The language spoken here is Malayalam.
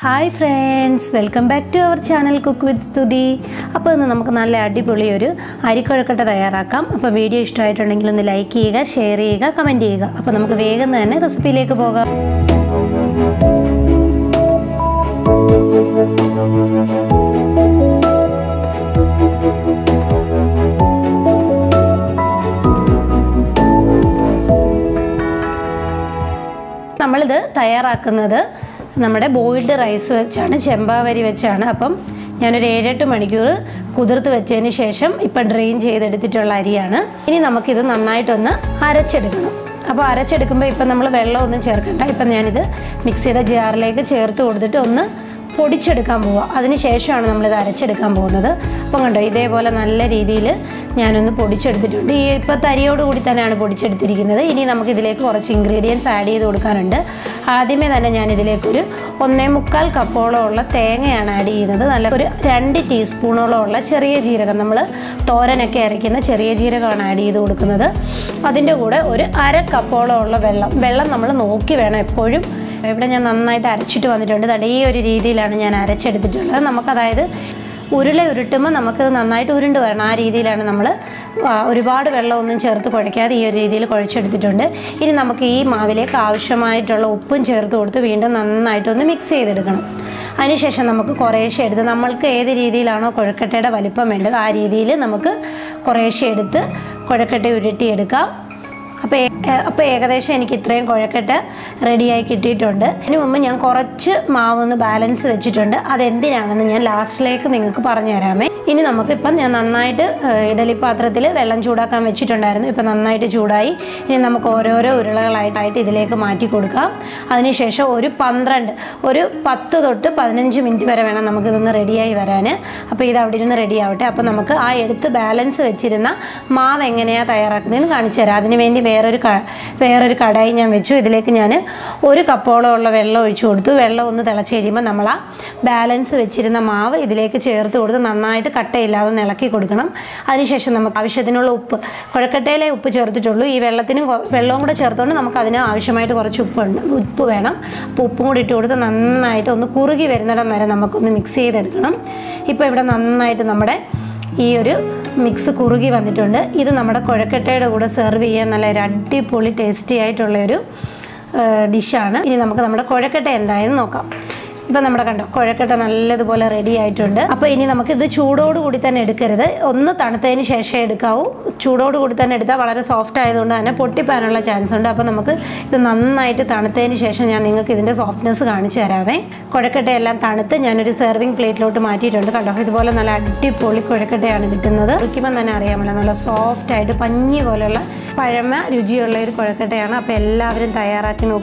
hi friends welcome back to our channel cook with Sthuthi അപ്പോൾ ഇന്ന് നമുക്ക് നല്ല അടിപൊളി ഒരു അരിക്കുഴക്കട്ട തയ്യാറാക്കാം അപ്പോൾ വീഡിയോ ഇഷ്ടമായിട്ടുണ്ടെങ്കിൽ ഒന്ന് ലൈക്ക് ചെയ്യുക ഷെയർ ചെയ്യുക കമൻറ്റ് ചെയ്യുക അപ്പോൾ നമുക്ക് വേഗം തന്നെ റെസിപ്പിയിലേക്ക് പോകാം നമ്മളിത് തയ്യാറാക്കുന്നത് നമ്മുടെ ബോയിൽഡ് റൈസ് വെച്ചാണ് ചെമ്പാവരി വെച്ചാണ് അപ്പം ഞാനൊരു ഏഴെട്ട് മണിക്കൂർ കുതിർത്ത് വെച്ചതിന് ശേഷം ഇപ്പം ഡ്രെയിൻ ചെയ്തെടുത്തിട്ടുള്ള അരിയാണ് ഇനി നമുക്കിത് നന്നായിട്ടൊന്ന് അരച്ചെടുക്കണം അപ്പോൾ അരച്ചെടുക്കുമ്പോൾ ഇപ്പം നമ്മൾ വെള്ളമൊന്നും ചേർക്കണ്ട ഇപ്പം ഞാനിത് മിക്സിയുടെ ജാറിലേക്ക് ചേർത്ത് കൊടുത്തിട്ട് ഒന്ന് പൊടിച്ചെടുക്കാൻ പോവുക അതിന് ശേഷമാണ് നമ്മളിത് അരച്ചെടുക്കാൻ പോകുന്നത് അപ്പം കണ്ടോ ഇതേപോലെ നല്ല രീതിയിൽ ഞാനൊന്ന് പൊടിച്ചെടുത്തിട്ടുണ്ട് ഈ ഇപ്പോൾ തരിയോട് കൂടി തന്നെയാണ് പൊടിച്ചെടുത്തിരിക്കുന്നത് ഇനി നമുക്ക് ഇതിലേക്ക് കുറച്ച് ഇൻഗ്രീഡിയൻസ് ആഡ് ചെയ്ത് കൊടുക്കാനുണ്ട് ആദ്യമേ തന്നെ ഞാൻ ഇതിലേക്കൊരു ഒന്നേ മുക്കാൽ കപ്പോളം ഉള്ള തേങ്ങയാണ് ആഡ് ചെയ്യുന്നത് നല്ല ഒരു രണ്ട് ടീസ്പൂണോളം ഉള്ള ചെറിയ ജീരകം നമ്മൾ തോരനൊക്കെ അരയ്ക്കുന്ന ചെറിയ ജീരകമാണ് ആഡ് ചെയ്ത് കൊടുക്കുന്നത് അതിൻ്റെ കൂടെ ഒരു അര കപ്പോളം ഉള്ള വെള്ളം വെള്ളം നമ്മൾ നോക്കി വേണം എപ്പോഴും ഇവിടെ ഞാൻ നന്നായിട്ട് അരച്ചിട്ട് വന്നിട്ടുണ്ട് ദാ ഈ ഒരു രീതിയിലാണ് ഞാൻ അരച്ചെടുത്തിട്ടുള്ളത് നമുക്കതായത് ഉരുള ഉരുട്ടുമ്പോൾ നമുക്കത് നന്നായിട്ട് ഉരുണ്ട് വരണം ആ രീതിയിലാണ് നമ്മൾ ഒരുപാട് വെള്ളമൊന്നും ചേർത്ത് കുഴയ്ക്കാതെ ഈ ഒരു രീതിയിൽ കുഴച്ചെടുത്തിട്ടുണ്ട് ഇനി നമുക്ക് ഈ മാവിലേക്ക് ആവശ്യമായിട്ടുള്ള ഉപ്പും ചേർത്ത് കൊടുത്ത് വീണ്ടും നന്നായിട്ടൊന്ന് മിക്സ് ചെയ്തെടുക്കണം അതിനുശേഷം നമുക്ക് കുറേശ്ശെ എടുത്ത് നമ്മൾക്ക് ഏത് രീതിയിലാണോ കുഴക്കട്ടയുടെ വലിപ്പം വേണ്ടത് ആ രീതിയിൽ നമുക്ക് കുറേശ്ശെ എടുത്ത് കുഴക്കട്ട ഉരുട്ടിയെടുക്കാം അപ്പോൾ അപ്പോൾ ഏകദേശം എനിക്ക് ഇത്രയും കുഴക്കട്ട റെഡിയായി കിട്ടിയിട്ടുണ്ട് അതിന് മുമ്പ് ഞാൻ കുറച്ച് മാവൊന്ന് ബാലൻസ് വെച്ചിട്ടുണ്ട് അതെന്തിനാണെന്ന് ഞാൻ ലാസ്റ്റിലേക്ക് നിങ്ങൾക്ക് പറഞ്ഞു തരാമേ ഇനി നമുക്കിപ്പം ഞാൻ നന്നായിട്ട് ഇഡലി പാത്രത്തിൽ വെള്ളം ചൂടാക്കാൻ വെച്ചിട്ടുണ്ടായിരുന്നു ഇപ്പം നന്നായിട്ട് ചൂടായി ഇനി നമുക്ക് ഓരോരോ ഉരുളകളായിട്ടായിട്ട് ഇതിലേക്ക് മാറ്റി കൊടുക്കാം അതിനുശേഷം ഒരു പന്ത്രണ്ട് ഒരു പത്ത് തൊട്ട് പതിനഞ്ച് മിനിറ്റ് വരെ വേണം നമുക്കിതൊന്ന് റെഡിയായി വരാൻ അപ്പോൾ ഇത് അവിടെ ഇരുന്ന് റെഡി ആവട്ടെ അപ്പോൾ നമുക്ക് ആ എടുത്ത് ബാലൻസ് വെച്ചിരുന്ന മാവ് എങ്ങനെയാണ് തയ്യാറാക്കുന്നതെന്ന് കാണിച്ചു തരാം അതിന് വേണ്ടി വേറൊരു ക വേറൊരു കടായി ഞാൻ വെച്ചു ഇതിലേക്ക് ഞാൻ ഒരു കപ്പോളം ഉള്ള വെള്ളം ഒഴിച്ചു കൊടുത്തു വെള്ളം ഒന്ന് തിളച്ച് കഴിയുമ്പോൾ നമ്മൾ ആ ബാലൻസ് വെച്ചിരുന്ന മാവ് ഇതിലേക്ക് ചേർത്ത് കൊടുത്ത് നന്നായിട്ട് കട്ടയില്ലാതെ ഒന്ന് ഇളക്കി കൊടുക്കണം അതിനുശേഷം നമുക്ക് ആവശ്യത്തിനുള്ള ഉപ്പ് കുഴക്കട്ടയിലെ ഉപ്പ് ചേർത്തിട്ടുള്ളൂ ഈ വെള്ളത്തിനും കൊ- വെള്ളവും കൂടെ ചേർത്തുകൊണ്ട് നമുക്ക് അതിന് ആവശ്യമായിട്ട് കുറച്ച് ഉപ്പുണ്ട് ഉപ്പ് വേണം അപ്പോൾ ഉപ്പും കൂടി ഇട്ട് കൊടുത്ത് നന്നായിട്ട് ഒന്ന് കുറുകി വരുന്നിടം വരെ നമുക്കൊന്ന് മിക്സ് ചെയ്തെടുക്കണം ഇപ്പോൾ ഇവിടെ നന്നായിട്ട് നമ്മുടെ ഈ ഒരു മിക്സ് കുറുകി വന്നിട്ടുണ്ട് ഇത് നമ്മുടെ കുഴക്കട്ടയുടെ കൂടെ സെർവ് ചെയ്യാൻ നല്ല ഒരു അടിപൊളി ടേസ്റ്റി ആയിട്ടുള്ളൊരു ഡിഷാണ് ഇനി നമുക്ക് നമ്മുടെ കുഴക്കട്ട എന്തായെന്ന് നോക്കാം ഇപ്പം നമ്മുടെ കണ്ടോ കുഴക്കട്ട നല്ലതുപോലെ റെഡി ആയിട്ടുണ്ട് അപ്പോൾ ഇനി നമുക്ക് ഇത് ചൂടോട് കൂടി തന്നെ എടുക്കരുത് ഒന്ന് തണുത്തതിന് ശേഷം എടുക്കാവൂ ചൂടോട് കൂടി തന്നെ എടുത്താൽ വളരെ സോഫ്റ്റ് ആയതുകൊണ്ട് തന്നെ പൊട്ടിപ്പാനുള്ള ചാൻസ് ഉണ്ട് അപ്പോൾ നമുക്ക് ഇത് നന്നായിട്ട് തണുത്തതിന് ശേഷം ഞാൻ നിങ്ങൾക്ക് ഇതിൻ്റെ സോഫ്റ്റ്നെസ് കാണിച്ചു തരാവേ കുഴക്കട്ടയെല്ലാം തണുത്ത് ഞാനൊരു സെർവിങ് പ്ലേറ്റിലോട്ട് മാറ്റിയിട്ടുണ്ട് കണ്ടോ ഇതുപോലെ നല്ല അടിപൊളി കുഴക്കട്ടയാണ് കിട്ടുന്നത് കുറിക്കുമ്പോൾ തന്നെ അറിയാമല്ലോ നല്ല സോഫ്റ്റ് ആയിട്ട് പഞ്ഞി പോലെയുള്ള പഴമ രുചിയുള്ള ഒരു കുഴക്കട്ടയാണ് അപ്പോൾ എല്ലാവരും തയ്യാറാക്കി നോക്കുക